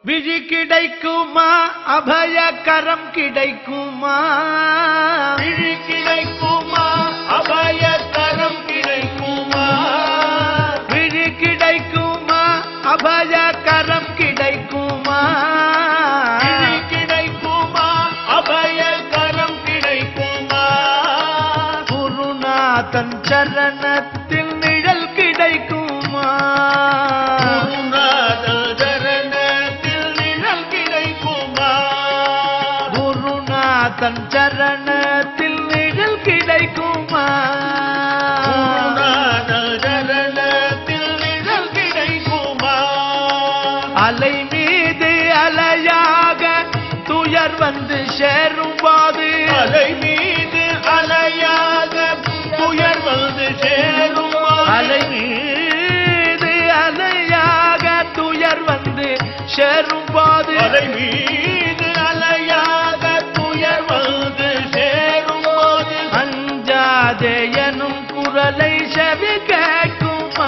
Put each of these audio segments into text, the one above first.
விழி கிடைக்குமா அபய கரம் கிடைக்குமா விழி கிடைக்குமா அபய கரம் கிடைக்குமா விழி கிடைக்குமா அபய கரம் கிடைக்குமா விழி கிடைக்குமா அபய கரம் கிடைக்குமா குருநாதன் சரணத்தில் நிழல் கிடைக்குமா குருநாதல் சரணத்தில் நிழல் கிடைக்குமா குருநாதன் சரணத்தில் நிழல் கிடைக்குமா குருநாதல் சரணத்தில் நிழல் கிடைக்குமா அலை மீது அலையாக துயர் வந்து சேரும் போது அலை மீது அலையாக துயர் வந்து சேரும் அலை மீது அலையாக துயர் வந்து சேரும் போது அலை மீது அலையாக துயர் வந்து சேரும் போது அஞ்சாதே எனும் குரலை செவி கேட்குமா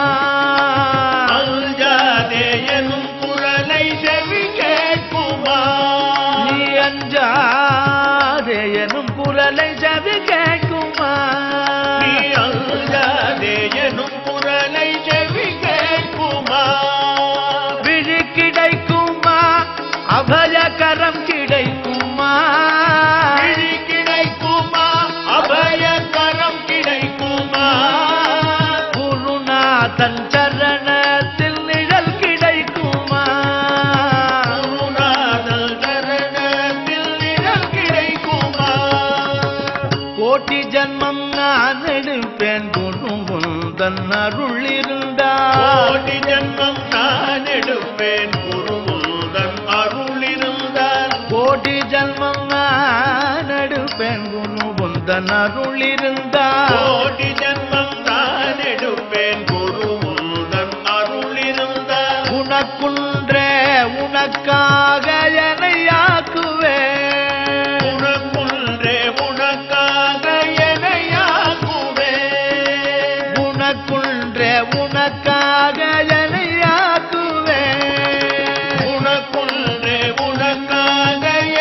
அஞ்சாதே எனும் குரலை செவி கேட்குமா நீ அஞ்சாதே எனும் குரலை செவி கேட்குமா நீ அஞ்சாதே எனும் குரலை செவி கேட்குமா விழி கிடைக்குமா அபயகரம் கிடைக்குமா விழி கிடைக்குமா அபயகரம் கிடைக்குமா குருநாதன் சரணத்தில் நிழல் கிடைக்குமா குருநாதல் சரணத்தில் நிழல் கிடைக்குமா கோட்டி ஜன்மம் நான் எடுப்பேன் குருவுந்தன் அருள் இருந்தால் கோடி ஜன்மம் நான் எடுப்பேன் குருமுதன் அருள் இருந்தால் கோடி ஜன்மம் நான் எடுப்பேன் குருவுந்தன் அருள் இருந்தால் கோடி ஜன்மம் நான் எடுப்பேன் குருமுதன் அருள் இருந்தால் உனக்குன்றே உனக்காக எனையாக்குவேன் உனக்குன்றே உனக்காக எனையாக்குவேன் உனக்குன்றே உனக்காக எனையாக்குவேன் உனக்குன்றே உனக்காக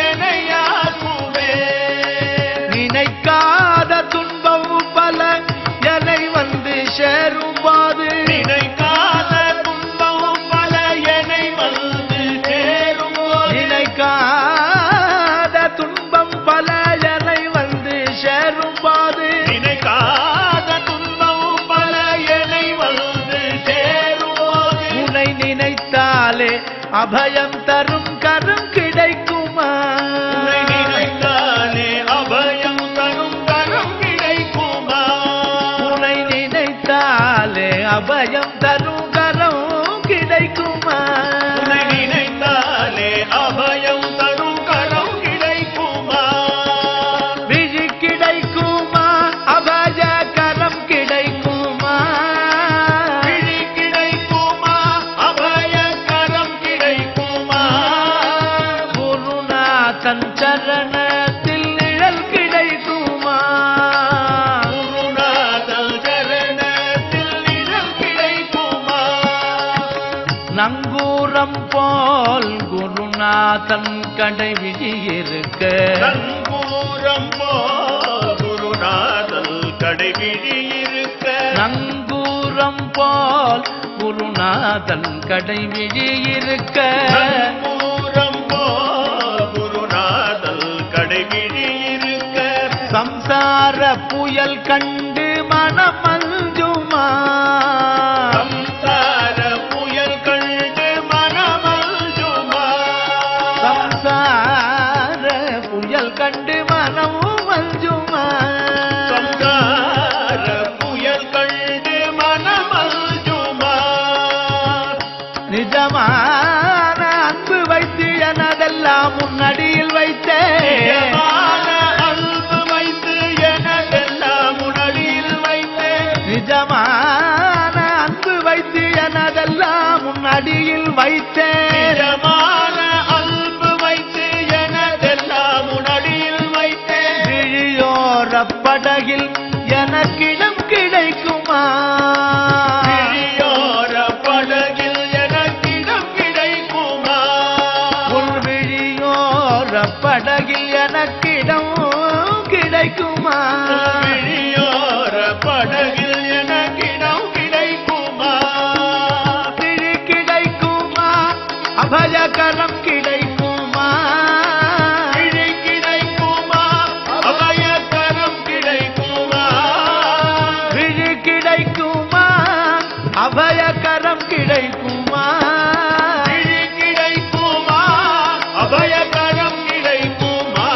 எனையாக்குவேன் நினைக்காத துன்பம் பல எனை வந்து சேரும் போது நினைக்காத துன்பம் பல என்னை வந்து சேரும் போது நினைக்காத துன்பம் பல எனை வந்து சேரும் போது நினைக்காத துன்பம் பல என்னை வந்து சேரும் போது உன்னை நினைத்தாலே அபயம் தரும் கரம் கிடைக்குமா உன்னை நினைத்தாலே அபயம் தரும் கரம் கிடைக்குமா உன்னை நினைத்தாலே அபயம் தரும் கரம் கிடைக்குமா உன்னை நினைத்தாலே அபயம் தரும் கரம் கிடைக்குமா விழி கிடைக்குமா அபய கரம் கிடைக்குமா விழி கிடைக்குமா அபய கரம் கிடைக்குமா குருநாதன் சரணத்தில் நிழல் கிடைக்குமா குருநாதல் சரணத்தில் நிழல் கிடைக்குமா நங்கூரம் போல் குருநாதன் கடை இருக்க நங்கூரம் போல் குருநாதல் கடைவிழி இருக்க நங்கூரம் போல் குருநாதன் கடை இருக்க நங்கூரம் போல் குருநாதல் கடைவிழி இருக்க சம்சார புயல் கண்டு மனம் மஞ்சுமா சம்சார புயல் கண்டு மனமல்ஜுமா சம்சார புயல் கண்டு மனமும் மஞ்சுமா சம்சார புயல் கண்டு மனமல்ஜுமா நிஜமான அன்பு வைத்து எனதெல்லாம் முன்னடியில் வைத்தேன் நிஜமான அன்பு வைத்து எனதெல்லாம் உனடியில் வைத்தேன் நிஜமான அன்பு வைத்து எனதெல்லாம் முன்னடியில் வைத்தேன் நிஜமான அன்பு வைத்து எனதெல்லாம் உனடியில் வைத்தேன் விழியோர படகில் எனக்கிடம் கிடைக்குமா விழியோர படகில் எனக்கிடம் கிடைக்குமா படகில் எனக்கிடம் கிடைக்குமா விழியோர படகில் எனக்கிடம் கிடைக்குமா விழி கிடைக்குமா அபயகரம் கிடைக்குமா விழி கிடைக்குமா அபயக்கரம் கிடைக்குமா விழி கிடைக்குமா அபயகரம் கிடைக்குமா விழி கிடைக்குமா அபயக்கரம் கிடைக்குமா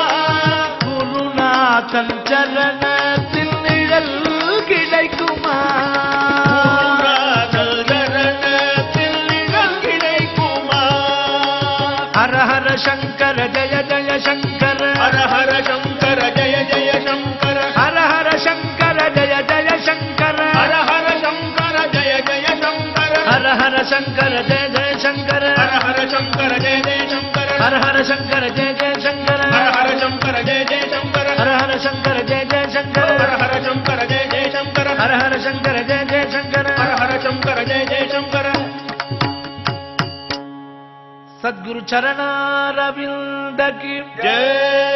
குருநாதன் சரணத்தில் நிழல் கிடைக்குமா குருநாதர் சரணத்தில் நிழல் கிடைக்குமா ஹர ஹர சங்கர ஜய ஜய சங்கர ஹர ஹர சங்கர ஜய ஜய சங்கர ஹர ஹர சங்கர ஜய ஜய சங்கர ஹர ஹர சங்கர ஜய ஜய சங்கர ஹர ஹர சங்கர ஜய ஜய சங்கர ஹர ஹர சங்கர ஜய ஜய சங்கர ஹர ஹர சங்கர ஜய ஜய சங்கர ஹர ஹர சங்கர ஜய ஜய சங்கர ஹர ஹர சங்கர ஜய ஜய சங்கர ஹர ஹர சங்கர ஜய ஜய சங்கர ஹர ஹர சங்கர ஜய ஜய சங்கர ஹர ஹர சங்கர ஜய ஜய சங்கர சத்குரு சரணாரவிந்த கி ஜெய